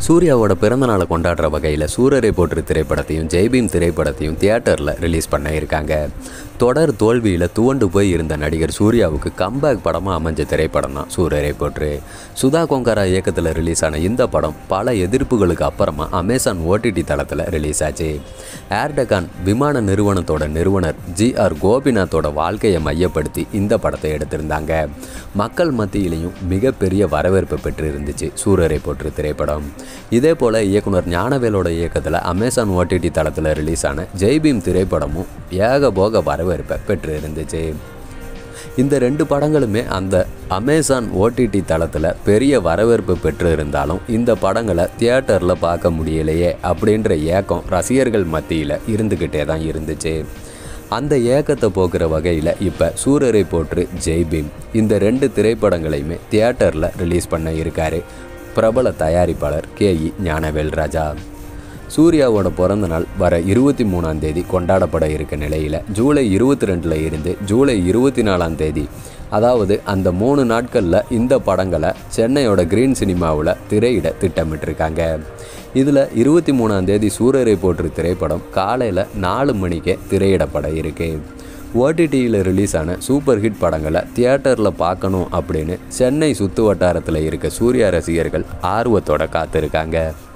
சூர்யாவோட பிறந்தநாளை கொண்டாடுற வகையில் சூரரை போற்று திரைப்படத்தையும் ஜெய்பீம் திரைப்படத்தையும் தியேட்டரில் ரிலீஸ் பண்ண இருக்காங்க தொடர் தோல்வியில் துவண்டு போய் இருந்த நடிகர் சூர்யாவுக்கு கம்பேக் படமாக அமைஞ்ச திரைப்படம் தான் சூரரை போற்று சுதா கொங்காரா இயக்கத்தில் ரிலீஸ் ஆன இந்த படம் பல எதிர்ப்புகளுக்கு அப்புறமா அமேசான் ஓடிடி தளத்தில் ரிலீஸ் ஆச்சு ஏர்டகான் விமான நிறுவனத்தோட நிறுவனர் ஜி ஆர் கோபிநாத்தோட வாழ்க்கையை மையப்படுத்தி இந்த படத்தை எடுத்திருந்தாங்க மக்கள் மத்தியிலையும் மிகப்பெரிய வரவேற்பு பெற்று இருந்துச்சு சூரரை போற்று திரைப்படம் இதே போல் இயக்குனர் ஞானவேலோட இயக்கத்தில் அமேசான் ஓடிடி தளத்தில் ரிலீஸ் ஆன ஜெய்பீம் திரைப்படமும் ஏகபோக வரவேற்பை பெற்று இருந்துச்சு இந்த ரெண்டு படங்களுமே அந்த அமேசான் ஓடிடி தளத்தில் பெரிய வரவேற்பு பெற்று இருந்தாலும் இந்த படங்களை தியேட்டரில் பார்க்க முடியலையே அப்படின்ற ஏக்கம் ரசிகர்கள் மத்தியில் இருந்துக்கிட்டே தான் இருந்துச்சு அந்த ஏக்கத்தை போக்குற வகையில் இப்போ சூரரை போற்று ஜெய்பீம் இந்த ரெண்டு திரைப்படங்களையுமே தியேட்டரில் ரிலீஸ் பண்ண இருக்காரு பிரபல தயாரிப்பாளர் கே இ ஞானவேல் ராஜா சூர்யாவோட பிறந்த நாள் வர இருபத்தி மூணாம் தேதி கொண்டாடப்பட இருக்க நிலையில் ஜூலை இருபத்தி ரெண்டில் இருந்து ஜூலை இருபத்தி நாலாம் தேதி அதாவது அந்த மூணு நாட்களில் இந்த படங்களை சென்னையோட கிரீன் சினிமாவில் திரையிட திட்டமிட்டிருக்காங்க இதில் இருபத்தி மூணாம் தேதி சூரரை போற்று திரைப்படம் காலையில் நாலு மணிக்கே திரையிடப்பட இருக்கு ஓடிடியில் ரிலீஸ் ஆன சூப்பர் ஹிட் படங்களை தியேட்டரில் பார்க்கணும் அப்படின்னு சென்னை சுற்று வட்டாரத்தில் இருக்க சூர்யா ரசிகர்கள் ஆர்வத்தோட காத்திருக்காங்க